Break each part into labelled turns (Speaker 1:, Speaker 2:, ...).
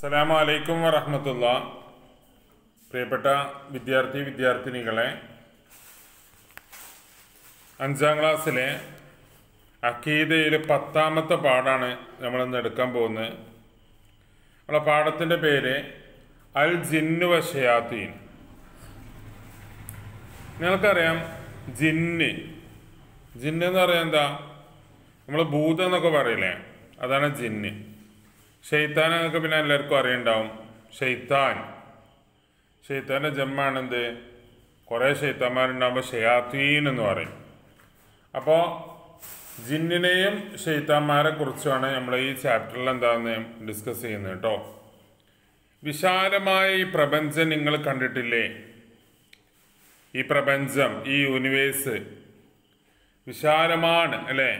Speaker 1: അസ്സലാമു അലൈക്കും വറഹമത്തുള്ള പ്രിയപ്പെട്ട വിദ്യാർത്ഥി വിദ്യാർത്ഥിനികളെ അഞ്ചാം ക്ലാസ്സിലെ അക്കീദയിലെ പത്താമത്തെ പാഠാണ് നമ്മളിന്ന് എടുക്കാൻ പോകുന്നത് നമ്മളെ പാഠത്തിൻ്റെ പേര് അൽ ജിന്നു വഷയാത്തീൻ നിങ്ങൾക്കറിയാം ജിന്ന് ജിന്ന് എന്ന് പറയാൻ എന്താ നമ്മൾ ഭൂതം എന്നൊക്കെ പറയില്ലേ അതാണ് ജിന്ന് ഷെയ്ത്താൻ എന്നൊക്കെ പിന്നെ എല്ലാവർക്കും അറിയണ്ടാവും ഷെയ്ത്താൻ ഷെയ്ത്താൻ്റെ ജമ്മാണെന്ത് കുറേ ഷെയ്ത്താന്മാരുണ്ടാകുമ്പോൾ ഷെയാത്തീൻ എന്ന് പറയും അപ്പോൾ ജിന്നിനെയും ഷെയ്ത്താന്മാരെ കുറിച്ചുമാണ് നമ്മൾ ഈ ചാപ്റ്ററിൽ എന്താണെന്ന് ഡിസ്കസ് ചെയ്യുന്നത് കേട്ടോ വിശാലമായ ഈ പ്രപഞ്ചം നിങ്ങൾ കണ്ടിട്ടില്ലേ ഈ പ്രപഞ്ചം ഈ യൂണിവേഴ്സ് വിശാലമാണ് അല്ലേ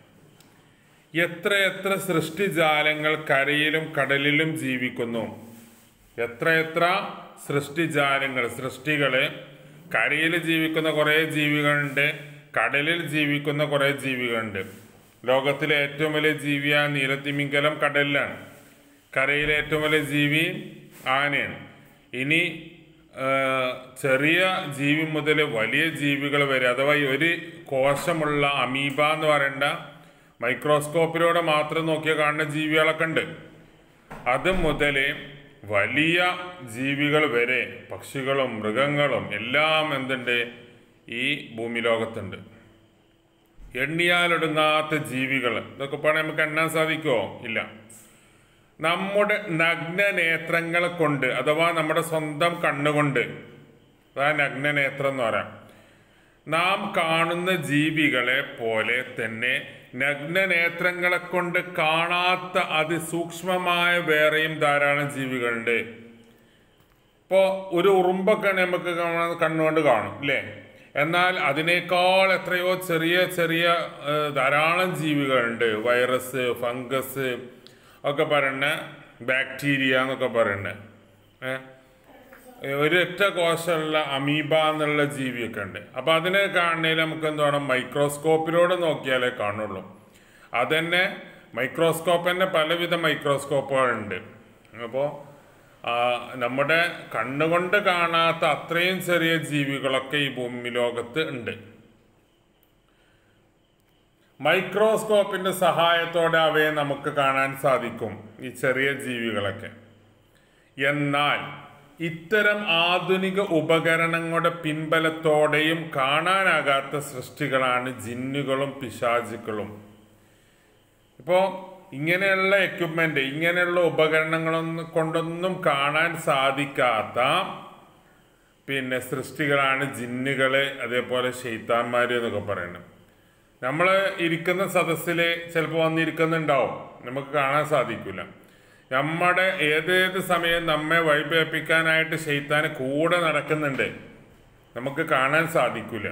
Speaker 1: എത്ര എത്ര സൃഷ്ടിജാലങ്ങൾ കരയിലും കടലിലും ജീവിക്കുന്നു എത്ര എത്ര സൃഷ്ടിജാലങ്ങൾ സൃഷ്ടികള് കരയിൽ ജീവിക്കുന്ന കുറേ ജീവികളുണ്ട് കടലിൽ ജീവിക്കുന്ന കുറേ ജീവികളുണ്ട് ലോകത്തിലെ ഏറ്റവും വലിയ ജീവിയ നീലത്തിമിംഗലം കടലിലാണ് കരയിലെ ഏറ്റവും വലിയ ജീവി ആനയാണ് ഇനി ആ, ചെറിയ ജീവി മുതൽ വലിയ ജീവികൾ വരെ അഥവാ ഈ ഒരു കോശമുള്ള അമീബ എന്ന് പറയേണ്ട മൈക്രോസ്കോപ്പിലൂടെ മാത്രം നോക്കിയാൽ കാണുന്ന ജീവികളൊക്കെ ഉണ്ട് അത് മുതൽ വലിയ ജീവികൾ വരെ പക്ഷികളും മൃഗങ്ങളും എല്ലാം എന്തുണ്ട് ഈ ഭൂമി ലോകത്തുണ്ട് എണ്ണിയാലൊടുങ്ങാത്ത ജീവികൾ ഇതൊക്കെ പാടെ നമുക്ക് എണ്ണാൻ സാധിക്കുമോ ഇല്ല നമ്മുടെ നഗ്ന നേത്രങ്ങൾ കൊണ്ട് അഥവാ നമ്മുടെ സ്വന്തം കണ്ണുകൊണ്ട് അതാ നഗ്ന നേത്രം എന്ന് പറയാം നാം കാണുന്ന ജീവികളെ പോലെ തന്നെ നഗ്ന നേത്രങ്ങളെ കൊണ്ട് കാണാത്ത അതിസൂക്ഷ്മമായ വേറെയും ധാരാളം ജീവികളുണ്ട് ഇപ്പോൾ ഒരു ഉറുമ്പൊക്കെ നമുക്ക് കാണാൻ കണ്ണുകൊണ്ട് കാണും അല്ലേ എന്നാൽ അതിനേക്കാൾ എത്രയോ ചെറിയ ചെറിയ ഏഹ്, ധാരാളം ജീവികളുണ്ട് വൈറസ് ഫംഗസ് ഒക്കെ പറയുന്ന ബാക്ടീരിയ എന്നൊക്കെ പറയുന്നത് ഏഹ് ഒരൊറ്റ കോശമുള്ള അമീബ എന്നുള്ള ജീവിയൊക്കെ ഉണ്ട് അപ്പൊ അതിനെ കാണുന്നതിൽ നമുക്ക് എന്ത് വേണം മൈക്രോസ്കോപ്പിലൂടെ നോക്കിയാലേ കാണുള്ളൂ അതന്നെ മൈക്രോസ്കോപ്പ് തന്നെ പലവിധ മൈക്രോസ്കോപ്പുകളുണ്ട് അപ്പോൾ നമ്മുടെ കണ്ണുകൊണ്ട് കാണാത്ത അത്രയും ചെറിയ ജീവികളൊക്കെ ഈ ഭൂമി ലോകത്ത് ഉണ്ട് മൈക്രോസ്കോപ്പിന്റെ സഹായത്തോടെ അവയെ നമുക്ക് കാണാൻ സാധിക്കും ഈ ചെറിയ ജീവികളൊക്കെ എന്നാൽ ഇത്തരം ആധുനിക ഉപകരണങ്ങളുടെ പിൻബലത്തോടെയും കാണാനാകാത്ത സൃഷ്ടികളാണ് ജിന്നുകളും പിശാചുക്കളും ഇപ്പോൾ ഇങ്ങനെയുള്ള എക്യുപ്മെന്റ് ഇങ്ങനെയുള്ള ഉപകരണങ്ങളൊന്നും കൊണ്ടൊന്നും കാണാൻ സാധിക്കാത്ത പിന്നെ സൃഷ്ടികളാണ് ജിന്നുകള് അതേപോലെ ഷെയ്ത്താന്മാര് എന്നൊക്കെ പറയുന്നത് നമ്മൾ ഇരിക്കുന്ന സദസ്സിൽ ചിലപ്പോൾ വന്നിരിക്കുന്നുണ്ടാവും നമുക്ക് കാണാൻ സാധിക്കില്ല നമ്മുടെ ഏതേത് സമയം നമ്മെ വഴിപേപ്പിക്കാനായിട്ട് ഷെയ്ത്താന് കൂടെ നടക്കുന്നുണ്ട് നമുക്ക് കാണാൻ സാധിക്കില്ല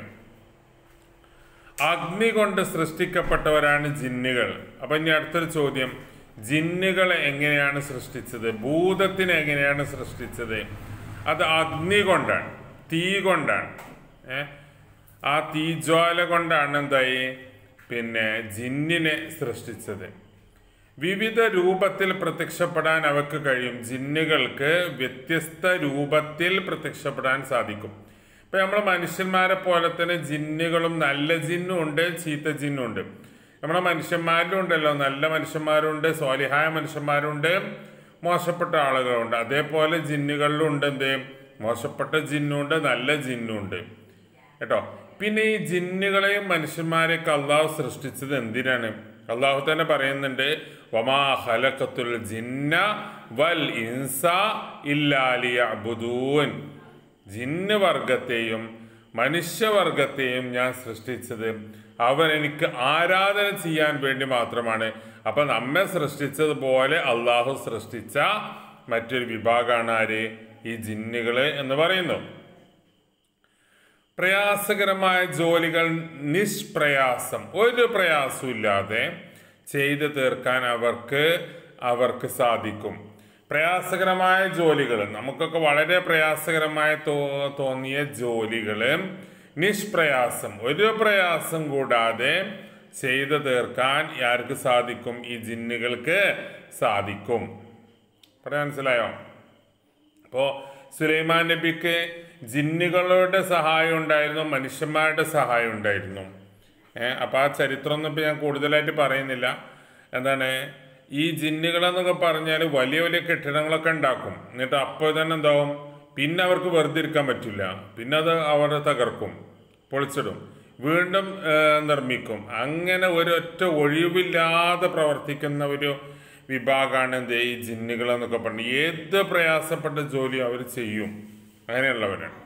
Speaker 1: അഗ്നി കൊണ്ട് സൃഷ്ടിക്കപ്പെട്ടവരാണ് ജിന്നുകൾ അപ്പൊ ഇനി അടുത്തൊരു ചോദ്യം ജിന്നുകളെ എങ്ങനെയാണ് സൃഷ്ടിച്ചത് ഭൂതത്തിനെ എങ്ങനെയാണ് സൃഷ്ടിച്ചത് അത് അഗ്നി കൊണ്ടാണ് തീ കൊണ്ടാണ് ഏ ആ തീജ്വാല കൊണ്ടാണ് എന്തായി പിന്നെ ജിന്നിനെ സൃഷ്ടിച്ചത് വിവിധ രൂപത്തിൽ പ്രത്യക്ഷപ്പെടാൻ അവക്ക് കഴിയും ജിന്നുകൾക്ക് വ്യത്യസ്ത രൂപത്തിൽ പ്രത്യക്ഷപ്പെടാൻ സാധിക്കും ഇപ്പൊ നമ്മൾ മനുഷ്യന്മാരെ പോലെ തന്നെ ജിന്നുകളും നല്ല ജിന്നും ഉണ്ട് ചീത്ത ജിന്നും ഉണ്ട് നമ്മളെ മനുഷ്യന്മാരിലും ഉണ്ടല്ലോ നല്ല മനുഷ്യന്മാരുണ്ട് സ്വാലിഹായ മനുഷ്യന്മാരുണ്ട് മോശപ്പെട്ട ആളുകളുണ്ട് അതേപോലെ ജിന്നുകളിലും ഉണ്ട് എന്ത് മോശപ്പെട്ട ജിന്നുണ്ട് നല്ല ജിന്നുണ്ട് കേട്ടോ പിന്നെ ഈ ജിന്നുകളെയും മനുഷ്യന്മാരെയൊക്കെ അള്ളാഹു സൃഷ്ടിച്ചത് എന്തിനാണ് അള്ളാഹു തന്നെ പറയുന്നുണ്ട് വമാ ഖലഖത്തുൽ ജിന്ന വൽ ഇൻസ ഇല്ലാ ലിയഅ്ബുദൂൻ ജിന്ന് വർഗത്തെയും മനുഷ്യവർഗത്തെയും ഞാൻ സൃഷ്ടിച്ചത് അവൻ എനിക്ക് ആരാധന ചെയ്യാൻ വേണ്ടി മാത്രമാണ് അപ്പൊ നമ്മെ സൃഷ്ടിച്ചതുപോലെ അള്ളാഹു സൃഷ്ടിച്ച മറ്റൊരു വിഭാഗമാണ് ആര് ഈ ജിന്നുകള് എന്ന് പറയുന്നു പ്രയാസകരമായ ജോലികൾ നിഷ്പ്രയാസം ഒരു പ്രയാസവും ഇല്ലാതെ ചെയ്തു തീർക്കാൻ അവർക്ക് അവർക്ക് സാധിക്കും പ്രയാസകരമായ ജോലികൾ നമുക്കൊക്കെ വളരെ പ്രയാസകരമായ തോ തോന്നിയ ജോലികൾ നിഷ്പ്രയാസം ഒരു പ്രയാസം കൂടാതെ ചെയ്തു തീർക്കാൻ ആർക്ക് സാധിക്കും ഈ ജിന്നുകൾക്ക് സാധിക്കും പറയാൻ മനസ്സിലായോ അപ്പോൾ സുലൈമാൻ നബിക്ക് ജിന്നുകളുടെ സഹായം ഉണ്ടായിരുന്നു മനുഷ്യന്മാരുടെ സഹായം ഉണ്ടായിരുന്നു ഏഹ് അപ്പോൾ ആ ചരിത്രമൊന്നും ഇപ്പോൾ ഞാൻ കൂടുതലായിട്ട് പറയുന്നില്ല എന്താണ് ഈ ജിന്നുകളെന്നൊക്കെ പറഞ്ഞാൽ വലിയ വലിയ കെട്ടിടങ്ങളൊക്കെ ഉണ്ടാക്കും എന്നിട്ട് അപ്പോൾ തന്നെ എന്താവും പിന്നെ അവർക്ക് വെറുതെ ഇരിക്കാൻ പറ്റില്ല പിന്നെ അത് അവർ തകർക്കും പൊളിച്ചിടും വീണ്ടും ഏഹ്, നിർമ്മിക്കും അങ്ങനെ ഒരൊറ്റ ഒഴിവില്ലാതെ പ്രവർത്തിക്കുന്ന ഒരു വിഭാഗമാണ് എന്ത് ഈ ജിന്നുകൾ എന്നൊക്കെ പറഞ്ഞു ഏത് പ്രയാസപ്പെട്ട ജോലിയും അവർ ചെയ്യും അങ്ങനെയുള്ളവരാണ്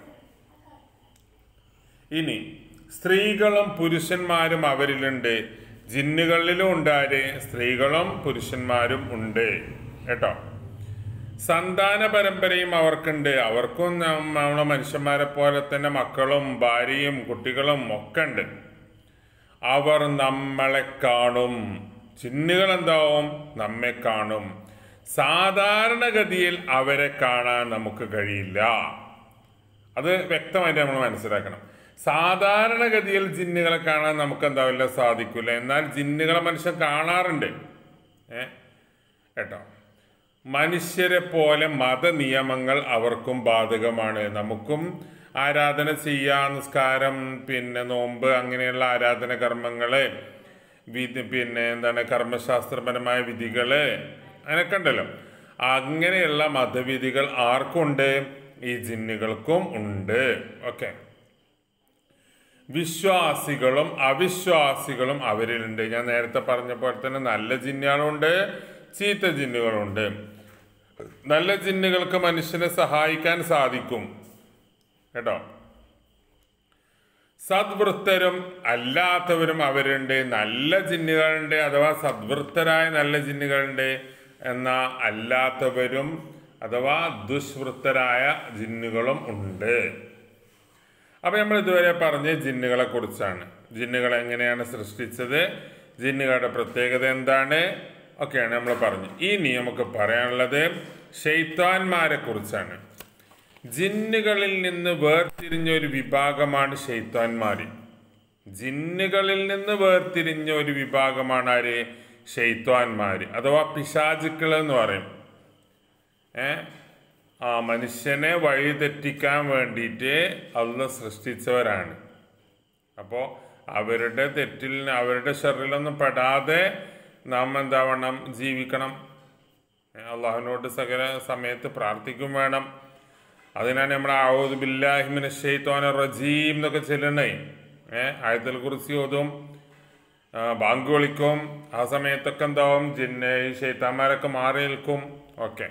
Speaker 1: ഇനി സ്ത്രീകളും പുരുഷന്മാരും അവരിലുണ്ട് ജിന്നുകളിലും ഉണ്ടാര് സ്ത്രീകളും പുരുഷന്മാരും ഉണ്ട് കേട്ടോ സന്താന പരമ്പരയും അവർക്കുണ്ട് അവർക്കും നമ്മ- നമ്മളെ മനുഷ്യന്മാരെ പോലെ തന്നെ മക്കളും ഭാര്യയും കുട്ടികളും ഒക്കെ ഉണ്ട് അവർ നമ്മളെ കാണും ചിന്നുകൾ എന്താവും നമ്മെ കാണും സാധാരണഗതിയിൽ അവരെ കാണാൻ നമുക്ക് കഴിയില്ല അത് വ്യക്തമായിട്ട് നമ്മൾ മനസ്സിലാക്കണം സാധാരണഗതിയിൽ ജിന്നുകളെ കാണാൻ നമുക്ക് എന്താവില്ല സാധിക്കില്ല എന്നാൽ ജിന്നുകളെ മനുഷ്യൻ കാണാറുണ്ട് ഏ കേട്ടോ മനുഷ്യരെ പോലെ മതനിയമങ്ങൾ അവർക്കും ബാധകമാണ് നമുക്കും ആരാധന ചെയ്യാൻ നിസ്കാരം പിന്നെ നോമ്പ് അങ്ങനെയുള്ള ആരാധന കർമ്മങ്ങള് വിധി പിന്നെ എന്താണ് കർമ്മശാസ്ത്രപരമായ വിധികള് അങ്ങനെയൊക്കെ ഉണ്ടല്ലോ അങ്ങനെയുള്ള മതവിധികൾ ആർക്കുണ്ട് ഈ ജിന്നുകൾക്കും ഉണ്ട് ഓക്കെ വിശ്വാസികളും അവിശ്വാസികളും അവരിലുണ്ട് ഞാൻ നേരത്തെ പറഞ്ഞ പോലെ തന്നെ നല്ല ജിന്നുകളുണ്ട് ചീത്ത ജിന്നുകളുണ്ട് നല്ല ജിന്നുകൾക്ക് മനുഷ്യനെ സഹായിക്കാൻ സാധിക്കും കേട്ടോ സദ്വൃത്തരും അല്ലാത്തവരും അവരുണ്ട് നല്ല ജിന്നുകളുണ്ട് അഥവാ സദ്വൃത്തരായ നല്ല ജിന്നുകളുണ്ട് എന്നാൽ അല്ലാത്തവരും അഥവാ ദുഷ്വൃത്തരായ ജിന്നുകളും ഉണ്ട് അപ്പൊ നമ്മൾ ഇതുവരെ പറഞ്ഞ ജിന്നുകളെ കുറിച്ചാണ് ജിന്നുകൾ എങ്ങനെയാണ് സൃഷ്ടിച്ചത് ജിന്നുകളുടെ പ്രത്യേകത എന്താണ് ഒക്കെയാണ് നമ്മൾ പറഞ്ഞു ഇനി നമുക്ക് പറയാനുള്ളത് ഷെയ്ത്താന്മാരെ കുറിച്ചാണ് ജിന്നുകളിൽ നിന്ന് വേർതിരിഞ്ഞ ഒരു വിഭാഗമാണ് ഷെയ്ത്താന്മാർ ജിന്നുകളിൽ നിന്ന് വേർതിരിഞ്ഞ ഒരു വിഭാഗമാണ് ആര് ഷെയ്ത്താന്മാർ അഥവാ പിശാചുക്കൾ എന്ന് പറയും ഏ ആ മനുഷ്യനെ വഴിതെറ്റിക്കാൻ വേണ്ടിയിട്ട് അള്ള സൃഷ്ടിച്ചവരാണ് അപ്പോൾ അവരുടെ തെറ്റിൽ അവരുടെ ഷെറിലൊന്നും പെടാതെ നാം എന്താവണം ജീവിക്കണം ഏ, അള്ളാഹുവിനോട് സകല സമയത്ത് പ്രാർത്ഥിക്കും വേണം അതിനാണ് നമ്മൾ ആവൂദ് ബില്ലാഹിമിന് ഷെയ്ത്തോന റജീം എന്നൊക്കെ ചെല്ലണേ ഏഹ് ആയത്തിൽ കുറിച്ച് ഓതും ആ, ബാങ്ക് വിളിക്കും ആ സമയത്തൊക്കെ എന്താവും ജിന്നെ ഈ ഷെയ്ത്താന്മാരൊക്കെ മാറി നിൽക്കും ഓക്കെ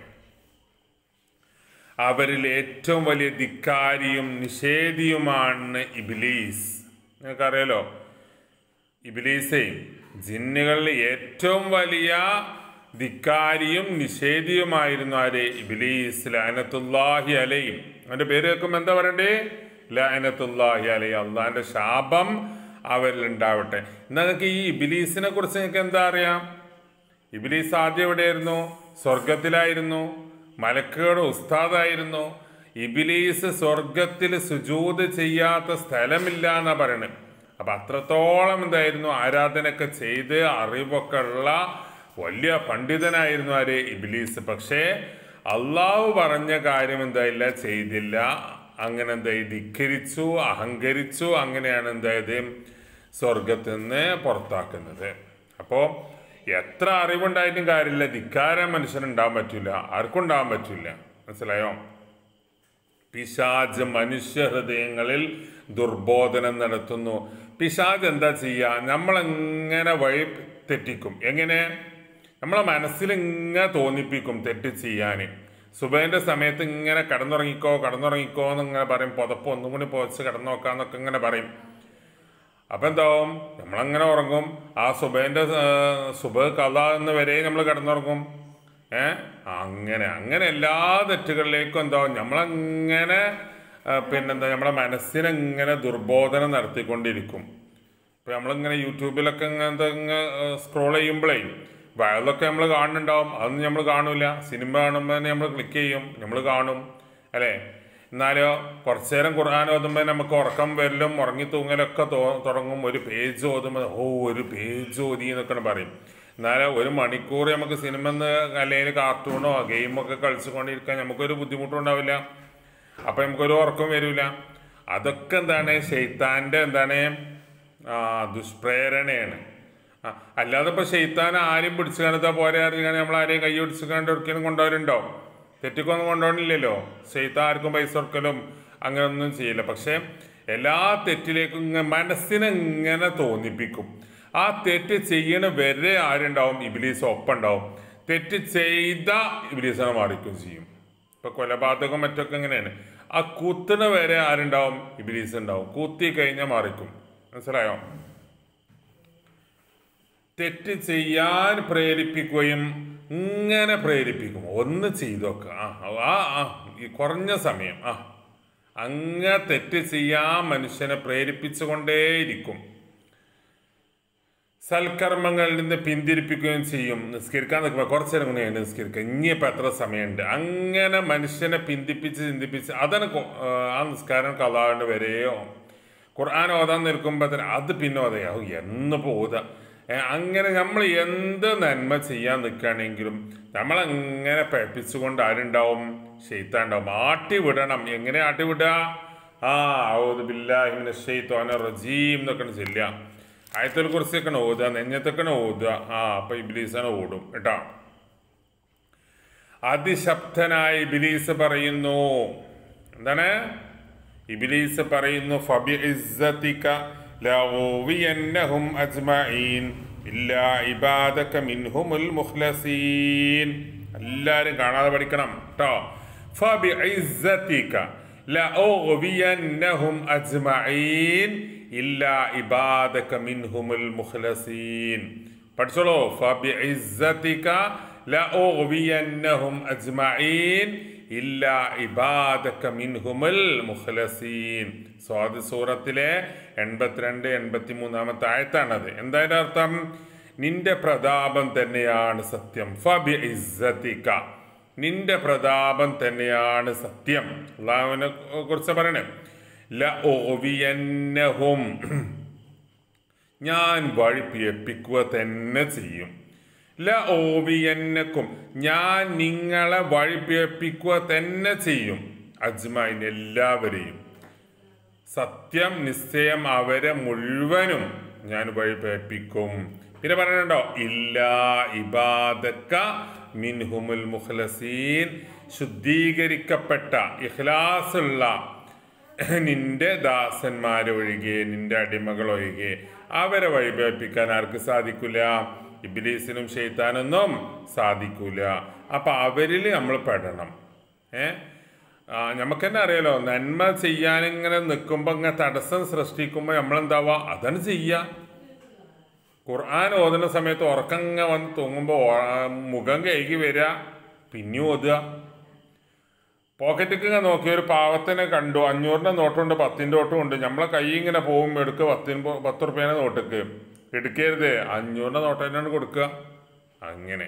Speaker 1: അവരിൽ ഏറ്റവും വലിയ ധിക്കാരിയും നിഷേധിയുമാണ് ഇബിലീസ് നിങ്ങൾക്കറിയാലോ ഇബിലീസേ ജിന്നുകളിൽ ഏറ്റവും വലിയ ധിക്കാരിയും നിഷേധിയുമായിരുന്നു ആര് ഇബിലീസ് ലാനത്തുല്ലാഹി അലയും അവന്റെ പേര് കേൾക്കുമ്പോൾ എന്താ പറയണ്ടേ ലാനത്തുല്ലാഹി അലൈ അള്ളാന്റെ ശാപം അവരിൽ ഉണ്ടാവട്ടെ എന്നാൽ നിങ്ങൾക്ക് ഈ ഇബിലീസിനെ കുറിച്ച് നിങ്ങൾക്ക് എന്താ അറിയാം ഇബിലീസ് ആദ്യം എവിടെയായിരുന്നു സ്വർഗത്തിലായിരുന്നു മലക്കുകളുടെ ഉസ്താദായിരുന്നു ഇബിലീസ് സ്വർഗത്തിൽ സുജൂത് ചെയ്യാത്ത സ്ഥലമില്ല എന്നാ പറയണത് അപ്പൊ അത്രത്തോളം എന്തായിരുന്നു ആരാധനയൊക്കെ ചെയ്ത് അറിവൊക്കെ ഉള്ള വലിയ പണ്ഡിതനായിരുന്നു ആര് ഇബിലീസ് പക്ഷേ അള്ളാഹു പറഞ്ഞ കാര്യം എന്തായില്ല ചെയ്തില്ല അങ്ങനെ എന്തായി ധിക്കരിച്ചു അഹങ്കരിച്ചു അങ്ങനെയാണ് എന്തായത് സ്വർഗത്തിൽ നിന്ന് പുറത്താക്കുന്നത് അപ്പോൾ എത്ര അറിവുണ്ടായിട്ടും കാര്യമില്ല ധിക്കാരം മനുഷ്യനുണ്ടാകാൻ പറ്റില്ല ആർക്കും ഉണ്ടാകാൻ പറ്റില്ല മനസ്സിലായോ പിശാജ് മനുഷ്യ ഹൃദയങ്ങളിൽ ദുർബോധനം നടത്തുന്നു പിശാജ് എന്താ ചെയ്യുക നമ്മളെങ്ങനെ വഴി തെറ്റിക്കും എങ്ങനെ നമ്മളെ മനസ്സിൽ ഇങ്ങനെ തോന്നിപ്പിക്കും തെറ്റ് ചെയ്യാൻ സുബൈൻ്റെ സമയത്ത് ഇങ്ങനെ കടന്നുറങ്ങിക്കോ കടന്നുറങ്ങിക്കോ എന്നിങ്ങനെ പറയും പുതപ്പ് ഒന്നും കൂടി പോച്ച് കിടന്നു നോക്കാന്നൊക്കെ ഇങ്ങനെ പറയും അപ്പം എന്താവും നമ്മളങ്ങനെ ഉറങ്ങും ആ സുബൈൻ്റെ സുബ കഥ എന്ന് വരെ നമ്മൾ കിടന്നുറങ്ങും ഏ അങ്ങനെ അങ്ങനെ എല്ലാ തെറ്റുകളിലേക്കും എന്താവും നമ്മളങ്ങനെ ആ, പിന്നെന്താ നമ്മളെ മനസ്സിനെ ഇങ്ങനെ ദുർബോധനം നടത്തിക്കൊണ്ടിരിക്കും ഇപ്പം നമ്മളിങ്ങനെ യൂട്യൂബിലൊക്കെ ഇങ്ങനത്തെ സ്ക്രോൾ ചെയ്യുമ്പോഴേ വയലൊക്കെ നമ്മൾ കാണുന്നുണ്ടാവും അതൊന്നും നമ്മൾ കാണൂല സിനിമ കാണുമ്പോൾ തന്നെ നമ്മൾ ക്ലിക്ക് ചെയ്യും നമ്മൾ കാണും അല്ലേ എന്നാലോ കുറച്ചു നേരം ഖുർആൻ ഓതുമ്പോൾ നമുക്ക് ഉറക്കം വരലും ഉറങ്ങി തൂങ്ങലൊക്കെ തോ തുടങ്ങും ഒരു പേജ് ഓതുമ്പോൾ ഓ ഒരു പേജ് ഓതി എന്നൊക്കെ പറയും എന്നാലും ഒരു മണിക്കൂർ നമുക്ക് സിനിമ അല്ലെങ്കിൽ കാർട്ടൂണോ ഗെയിമൊക്കെ കളിച്ചുകൊണ്ടിരിക്കാൻ നമുക്കൊരു ബുദ്ധിമുട്ടുണ്ടാവില്ല അപ്പം നമുക്കൊരു ഉറക്കം വരില്ല അതൊക്കെ എന്താണ് ഷെയ്ത്താൻ്റെ എന്താണ് ആ, ദുഷ്പ്രേരണയാണ് ആ, അല്ലാതെ ഇപ്പോൾ ഷെയ്ത്താൻ ആരും പിടിച്ചു കാണത്താ പോരെ അറിയാൻ നമ്മൾ ആരെയും കൈ പിടിച്ചു കണ്ട് ഒരിക്കലും കൊണ്ടുപോകലുണ്ടോ തെറ്റിക്കൊന്നും കൊണ്ടുപോകണില്ലല്ലോ ഷെയ്ത്താൻ ആർക്കും പൈസ കൊടുക്കലും അങ്ങനെ ഒന്നും ചെയ്യില്ല പക്ഷേ എല്ലാ തെറ്റിലേക്കും ഇങ്ങനെ മനസ്സിനെ ഇങ്ങനെ തോന്നിപ്പിക്കും ആ തെറ്റ് ചെയ്യണ വരെ ആരുണ്ടാവും ഇബിലീസ് ഒപ്പം ഉണ്ടാവും തെറ്റ് ചെയ്ത ഇബിലീസിനെ മാറിക്കും ചെയ്യും ഇപ്പൊ കൊലപാതകം മറ്റൊക്കെ എങ്ങനെയാണ് ആ കുത്തണ വരെ ആരുണ്ടാവും ഇബിലീസ് ഉണ്ടാവും കുത്തി കഴിഞ്ഞാൽ മാറിക്കും മനസ്സിലായോ തെറ്റ് ചെയ്യാൻ പ്രേരിപ്പിക്കുകയും ഇങ്ങനെ പ്രേരിപ്പിക്കും ഒന്ന് ചെയ്തൊക്കെ ആ ആ ആ ഈ കുറഞ്ഞ സമയം ആ അങ്ങ തെറ്റ് ചെയ്യാൻ മനുഷ്യനെ പ്രേരിപ്പിച്ചുകൊണ്ടേയിരിക്കും സൽക്കർമ്മങ്ങളിൽ നിന്ന് പിന്തിരിപ്പിക്കുകയും ചെയ്യും നിസ്കരിക്കാൻ നിൽക്കുമ്പോൾ കുറച്ച് നേരം കൂടി ഉണ്ട് നിസ്കരിക്കുക ഇനിയിപ്പോൾ എത്ര സമയമുണ്ട് അങ്ങനെ മനുഷ്യനെ പിന്തിപ്പിച്ച് ചിന്തിപ്പിച്ച് അതാണ് കൊ- ആ, ആ നിസ്കാരം കലാണ്ട് വരെയോ ഖുർആൻ ഓതാൻ നിൽക്കുമ്പോൾ തന്നെ അത് പിന്നെ ഓതയാവും എന്നിപ്പോൾ ഓതാ ഏ, അങ്ങനെ നമ്മൾ എന്ത് നന്മ ചെയ്യാൻ നിൽക്കുകയാണെങ്കിലും നമ്മളങ്ങനെ പഠിപ്പിച്ചുകൊണ്ട് ആരുണ്ടാവും ഷെയ്ത്താണ്ടാവും ആട്ടി വിടണം എങ്ങനെ ആട്ടി വിടുക ആ ഔദ് ബില്ലാഹിമിന ഷെയ്ത്തോന റജീം എന്നൊക്കെ ചെല്ലുക ആയത്തിൽ കുറിച്ചൊക്കെ ഓതുക നെഞ്ഞത്തൊക്കെ ഓതുക ആ അപ്പൊ ഇബിലീസാണ് ഓടും കേട്ടോ അതിശബ്ദനായ ഇബിലീസ് പറയുന്നു എന്താണ് ഇബിലീസ് പറയുന്നു ഫബി ഇസ്സതിക ലഉവിയന്നഹും അജ്മഈൻ ഇല്ലാ ഇബാദക മിൻഹുമുൽ മുഖ്ലസീൻ എല്ലാരും കാണാതെ പഠിക്കണം കേട്ടോ ഫബി ഇസ്സതിക ലഉവിയന്നഹും അജ്മഈൻ ഇല്ലാ ഇബാദക മിൻഹുമുൽ മുഖ്ലസീൻ പഠിച്ചോളൂ ഫബി ഇസ്സതിക ലഉവിയന്നഹും അജ്മഈൻ ഇല്ലാ ഇബാദക മിൻഹുമുൽ മുഖ്ലസീൻ സ്വാദ് സൂറത്തിലെ എൺപത്തിരണ്ട് എൺപത്തി മൂന്നാമത്തെ ആയത്താണത് എന്തായാലും അർത്ഥം നിന്റെ പ്രതാപം തന്നെയാണ് സത്യം ഫബി ഇസ്സതിക നിന്റെ പ്രതാപം തന്നെയാണ് സത്യം അള്ളാഹുവിനെ കുറിച്ച് പറയണേ ലഓവിയന്നഹും ഞാൻ വഴിപ്പിയപ്പിക്കുക തന്നെ ചെയ്യും ലഓവിയന്നക്കും ഞാൻ നിങ്ങളെ വഴിപ്പിയപ്പിക്കുക തന്നെ ചെയ്യും അജ്മൈൻ എല്ലാവരെയും സത്യം നിശ്ചയം അവരെ മുഴുവനും ഞാൻ വഴിപേപ്പിക്കും പിന്നെ പറയണുണ്ടോ ഇല്ലാ ഇബാദക്ക മിൻഹുമുൽ മുഖ്ലസീൻ ശുദ്ധീകരിക്കപ്പെട്ട ഇഖ്ലാസുള്ള നിന്റെ ദാസന്മാരെ ഒഴികെ നിന്റെ അടിമകൾ ഒഴികെ അവരെ വഴിപേപ്പിക്കാൻ ആർക്ക് സാധിക്കില്ല ഇബിലീസിനും ഷെയ്ത്താനൊന്നും സാധിക്കൂല അപ്പൊ അവരിൽ നമ്മൾ പെടണം ഏഹ് ആ, നമുക്ക് തന്നെ അറിയാലോ നന്മ ചെയ്യാനിങ്ങനെ നിൽക്കുമ്പോൾ ഇങ്ങനെ തടസ്സം സൃഷ്ടിക്കുമ്പോൾ നമ്മളെന്താവാ അതാണ് ചെയ്യുക ഖുർആൻ ഓതുന്ന സമയത്ത് ഉറക്കങ്ങ വന്ന് തൂങ്ങുമ്പോൾ മുഖം കഴുകി വരിക പിന്നെ ഓതുക പോക്കറ്റിക്ക് ഇങ്ങനെ നോക്കി ഒരു പാവത്തിനെ കണ്ടു അഞ്ഞൂറിൻ്റെ നോട്ടുണ്ട് പത്തിൻ്റെ നോട്ടും ഉണ്ട് നമ്മളെ കൈ ഇങ്ങനെ പോകും എടുക്കുക പത്തിന് പോ- പത്ത് റുപ്യേനെ നോട്ടിക്ക് എടുക്കരുത് അഞ്ഞൂറിൻ്റെ നോട്ട് തന്നെയാണ് കൊടുക്കുക അങ്ങനെ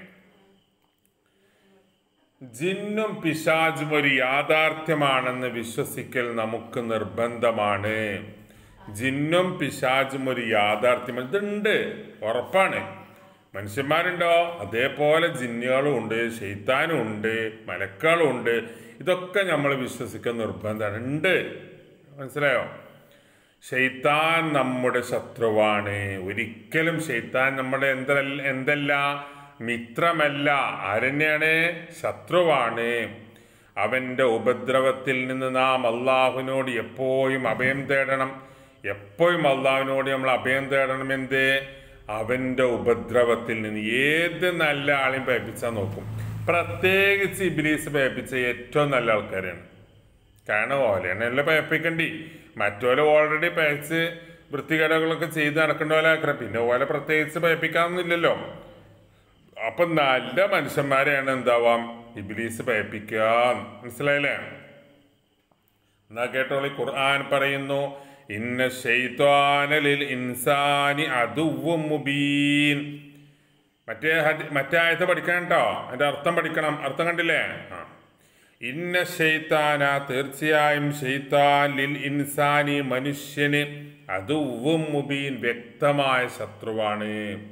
Speaker 1: ജിന്നും പിശാചും ഒരു യാഥാർത്ഥ്യമാണെന്ന് വിശ്വസിക്കൽ നമുക്ക് നിർബന്ധമാണ് ജിന്നും പിശാചും ഒരു യാഥാർത്ഥ്യം ഇതുണ്ട് ഉറപ്പാണ് മനുഷ്യന്മാരുണ്ടോ അതേപോലെ ജിന്നുകളും ഉണ്ട് ഷെയ്ത്താനും ഉണ്ട് മലക്കളും ഉണ്ട് ഇതൊക്കെ നമ്മൾ വിശ്വസിക്കാൻ നിർബന്ധമാണ് ഉണ്ട് മനസ്സിലായോ ഷെയ്ത്താൻ നമ്മുടെ ശത്രുവാണ് ഒരിക്കലും ഷെയ്ത്താൻ നമ്മുടെ എന്തല്ല എന്തല്ല മിത്രമല്ല ആരെന്നെയാണ് ശത്രുവാണ് അവൻ്റെ ഉപദ്രവത്തിൽ നിന്ന് നാം അള്ളാഹുവിനോട് എപ്പോഴും അഭയം തേടണം എപ്പോഴും അള്ളാഹുവിനോട് നമ്മൾ അഭയം തേടണം എന്ത് അവൻ്റെ ഉപദ്രവത്തിൽ നിന്ന് ഏത് നല്ല ആളെയും പേപ്പിച്ചാൽ നോക്കും പ്രത്യേകിച്ച് ഇബിലീസ് പേപ്പിച്ച ഏറ്റവും നല്ല ആൾക്കാരാണ് കാരണം ഓലെയാണല്ലോ പേപ്പിക്കണ്ടി മറ്റോലെ ഓൾറെഡി പേച്ച് വൃത്തികേടുകളൊക്കെ ചെയ്ത് നടക്കേണ്ട പോലെ ആക്കണം പിന്നെ ഓലെ പ്രത്യേകിച്ച് പേപ്പിക്കാമെന്നില്ലല്ലോ അപ്പൊ നല്ല മനുഷ്യന്മാരെയാണ് എന്താവാം ഇബിലീസ് പേപ്പിക്കുക മനസ്സിലായില്ലേ എന്നാ കേട്ടോളി ഖുർആൻ പറയുന്നു ഇന്ന ശൈത്വാനലിൽ ഇൻസാനി അതുവും മുബീൻ മറ്റേ ഹദി- മറ്റേ ആയത്ത് പഠിക്കണം കേട്ടോ അതിന്റെ അർത്ഥം പഠിക്കണം അർത്ഥം കണ്ടില്ലേ ആ ഇന്ന ഷെയ്ത്താന തീർച്ചയായും ഷെയ്ത്താൻ ലിൽ ഇൻസാനി മനുഷ്യന് അതുവും മുബീൻ വ്യക്തമായ ശത്രുവാണ്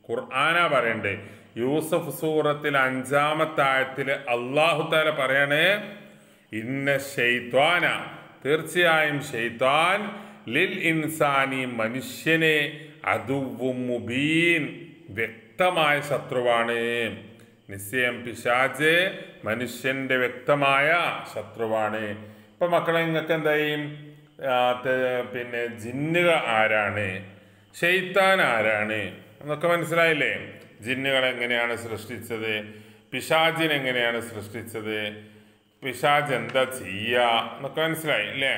Speaker 1: ഖുർആനാ പറയണ്ടേ യൂസഫ് സൂറത്തിൽ അഞ്ചാമത്തെ ആയത്തിൽ അള്ളാഹു താല പറയണേ ഇന്ന ഷെയ്ത്വാന തീർച്ചയായും ഷെയ്ത്താൻ ലിൽ ഇൻസാനി മനുഷ്യനെ അതുവും മുബീൻ വ്യക്തമായ ശത്രുവാണ് നിശ്ചയം പിശാജ് മനുഷ്യന്റെ വ്യക്തമായ ശത്രുവാണ് ഇപ്പൊ മക്കളെ നിങ്ങൾക്ക് എന്തായും ആ, ത- പിന്നെ ജിന്നുകൾ ആരാണ് ഷെയ്ത്താൻ ആരാണ് എന്നൊക്കെ മനസ്സിലായില്ലേ ജിന്നുകൾ എങ്ങനെയാണ് സൃഷ്ടിച്ചത് പിശാജിനെ എങ്ങനെയാണ് സൃഷ്ടിച്ചത് പിശാജ് എന്താ ചെയ്യുക എന്നൊക്കെ മനസ്സിലായി അല്ലേ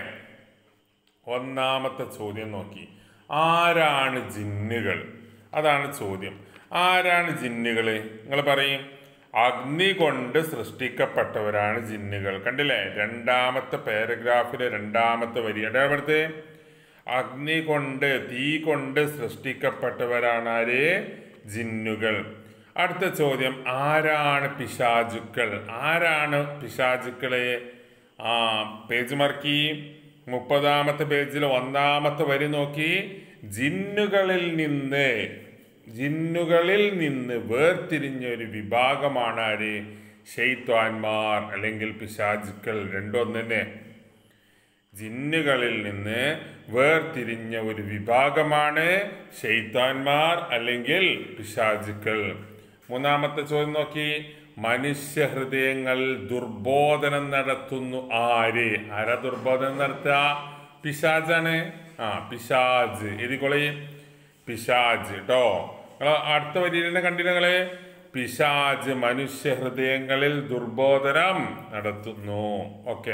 Speaker 1: ഒന്നാമത്തെ ചോദ്യം നോക്കി ആരാണ് ജിന്നുകൾ അതാണ് ചോദ്യം ആരാണ് ജിന്നുകൾ നിങ്ങൾ പറയും അഗ്നി കൊണ്ട് സൃഷ്ടിക്കപ്പെട്ടവരാണ് ജിന്നുകൾ കണ്ടില്ലേ രണ്ടാമത്തെ പാരഗ്രാഫിലെ രണ്ടാമത്തെ വരി ഇടപെടുത്ത് അഗ്നി കൊണ്ട് തീ കൊണ്ട് സൃഷ്ടിക്കപ്പെട്ടവരാണ് ആര് ജിന്നുകൾ അടുത്ത ചോദ്യം ആരാണ് പിശാചുക്കൾ ആരാണ് പിശാചുക്കളെ ആ പേജ് മറക്കി മുപ്പതാമത്തെ പേജിൽ ഒന്നാമത്തെ വരി നോക്കി ജിന്നുകളിൽ നിന്ന് ജിന്നുകളിൽ നിന്ന് വേർതിരിഞ്ഞ ഒരു വിഭാഗമാണ് ആര് ഷെയ്ത്വാൻമാർ അല്ലെങ്കിൽ പിശാചുക്കൾ രണ്ടൊന്നെ ജിന്നുകളിൽ നിന്ന് വേർതിരിഞ്ഞ ഒരു വിഭാഗമാണ് ഷെയ്ത്താൻമാർ അല്ലെങ്കിൽ പിശാചുക്കൾ മൂന്നാമത്തെ ചോദ്യം നോക്കി മനുഷ്യ ഹൃദയങ്ങൾ ദുർബോധനം നടത്തുന്നു ആര് ആരാ ദുർബോധനം നടത്തുക പിശാജാണ് ആ പിശാജ് എഴുതിക്കൊള്ളി പിശാജ് കേട്ടോ നിങ്ങൾ അടുത്ത വരിയിൽ തന്നെ കണ്ടില്ലേ പിശാജ് മനുഷ്യ ഹൃദയങ്ങളിൽ ദുർബോധനം നടത്തുന്നു ഓക്കെ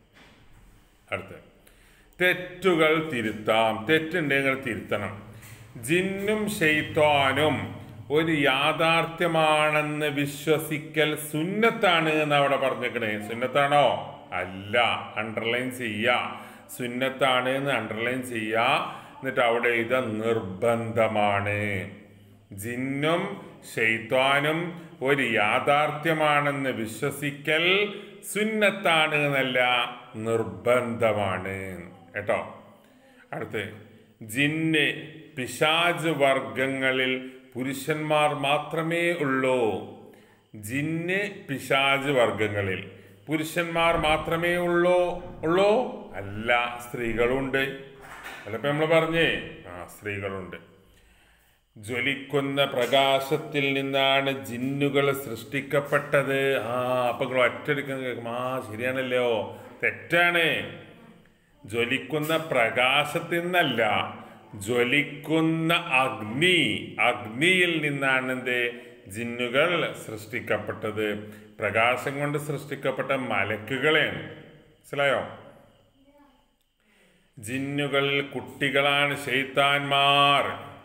Speaker 1: അടുത്ത് തെറ്റുകൾ തിരുത്താം തെറ്റുണ്ടെങ്കിൽ തിരുത്തണം ജിന്നും ഷെയ്ത്താനും ഒരു യാഥാർത്ഥ്യമാണെന്ന് വിശ്വസിക്കൽ സുന്നത്താണ് എന്ന് അവിടെ പറഞ്ഞേക്കണേ സുന്നത്താണോ അല്ല അണ്ടർലൈൻ ചെയ്യുക സുന്നത്താണ് എന്ന് അണ്ടർലൈൻ ചെയ്യുക എന്നിട്ട് അവിടെ ഇത് നിർബന്ധമാണ് ജിന്നും ഷെയ്ത്താനും ഒരു യാഥാർത്ഥ്യമാണെന്ന് വിശ്വസിക്കൽ സുന്നത്താണ് എന്നല്ല നിർബന്ധമാണ് കേട്ടോ അടുത്ത് ജിന്ന് പിശാജ് വർഗങ്ങളിൽ പുരുഷന്മാർ മാത്രമേ ഉള്ളൂ ജിന്ന് പിശാജ് വർഗങ്ങളിൽ പുരുഷന്മാർ മാത്രമേ ഉള്ളൂ ഉള്ളൂ അല്ല സ്ത്രീകളുണ്ട് അതിലിപ്പോ നമ്മൾ പറഞ്ഞേ ആ സ്ത്രീകളുണ്ട് ജ്വലിക്കുന്ന പ്രകാശത്തിൽ നിന്നാണ് ജിന്നുകൾ സൃഷ്ടിക്കപ്പെട്ടത് ആ അപ്പൊ നിങ്ങൾ ഒറ്റടിക്കാൻ കേൾക്കും ആ ശരിയാണല്ലോ തെറ്റാണ് ജ്വലിക്കുന്ന പ്രകാശത്തിൽ നിന്നല്ല ജ്വലിക്കുന്ന അഗ്നി അഗ്നിയിൽ നിന്നാണ് എന്ത് ജിന്നുകൾ സൃഷ്ടിക്കപ്പെട്ടത് പ്രകാശം കൊണ്ട് സൃഷ്ടിക്കപ്പെട്ട മലക്കുകളെയാണ് മനസ്സിലായോ ജിന്നുകളിൽ കുട്ടികളാണ് ഷെയ്ത്താൻമാർ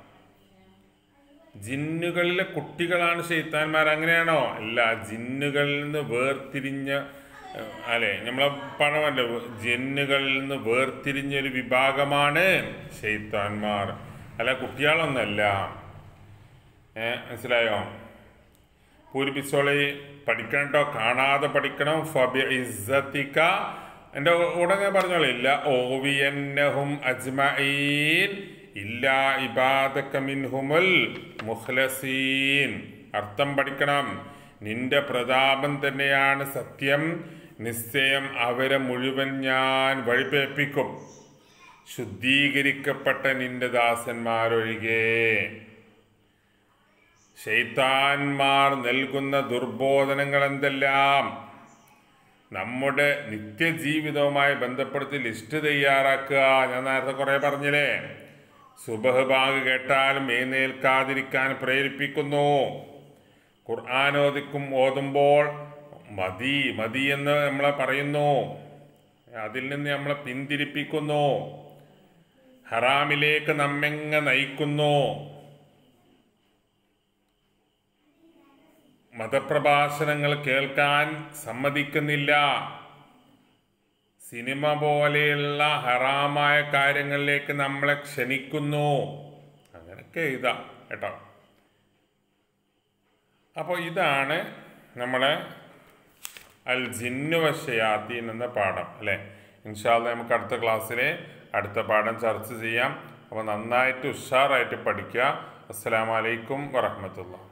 Speaker 1: ജിന്നുകളിലെ കുട്ടികളാണ് ഷെയ്ത്താൻമാർ അങ്ങനെയാണോ അല്ല ജിന്നുകളിൽ നിന്ന് വേർതിരിഞ്ഞ ഏഹ്, അല്ലെ നമ്മളെ പണമല്ല ജിന്നുകളിൽ നിന്ന് വേർതിരിഞ്ഞ ഒരു വിഭാഗമാണ് ഷെയ്ത്താൻമാർ അല്ല കുട്ടികളൊന്നല്ല ഏ മനസ്സിലായോ പൂരിപ്പിച്ചോളി പഠിക്കണം കേട്ടോ കാണാതെ പഠിക്കണം ഫബി ഇസ്സത്തിക്ക എൻ്റെ ഉടനെ പറഞ്ഞോളി ഇല്ല ഓവിയന്നഹും അജ്മഈൻ ഇല്ല ഇബാദക മിൻഹുമുൽ മുഖ്ലസീൻ അർത്ഥം പഠിക്കണം നിന്റെ പ്രതാപം തന്നെയാണ് സത്യം നിശ്ചയം അവരെ മുഴുവൻ ഞാൻ വഴിപേപ്പിക്കും ശുദ്ധീകരിക്കപ്പെട്ട നിന്റെ ദാസന്മാരൊഴികെ ഷെയ്ത്താൻമാർ നൽകുന്ന ദുർബോധനങ്ങൾ എന്തെല്ലാം നമ്മുടെ നിത്യജീവിതവുമായി ബന്ധപ്പെടുത്തി ലിസ്റ്റ് തയ്യാറാക്കുക ഞാൻ നേരത്തെ കുറേ പറഞ്ഞില്ലേ സുബഹ് ബാഗ് കേട്ടാലും എഴുന്നേൽക്കാതിരിക്കാൻ പ്രേരിപ്പിക്കുന്നു ഖുർആാനോദിക്കും ഓതുമ്പോൾ മതി മതി എന്ന് നമ്മളെ പറയുന്നു അതിൽ നിന്ന് നമ്മളെ പിന്തിരിപ്പിക്കുന്നു ഹറാമിലേക്ക് നമ്മെങ്ങ നയിക്കുന്നു മതപ്രഭാഷണങ്ങൾ കേൾക്കാൻ സമ്മതിക്കുന്നില്ല സിനിമ പോലെയുള്ള ഹറാമായ കാര്യങ്ങളിലേക്ക് നമ്മളെ ക്ഷണിക്കുന്നു അങ്ങനെയൊക്കെ ഇതാ കേട്ടോ അപ്പോൾ ഇതാണ് നമ്മളെ അൽ ജിന്നു വശയാത്തീൻ എന്ന പാഠം അല്ലേ ഇൻഷാല്ല നമുക്ക് അടുത്ത ക്ലാസ്സിൽ അടുത്ത പാഠം ചർച്ച ചെയ്യാം അപ്പോൾ നന്നായിട്ട് ഉഷാറായിട്ട് പഠിക്കുക അസ്സലാമലൈക്കും വറഹമത്തുള്ള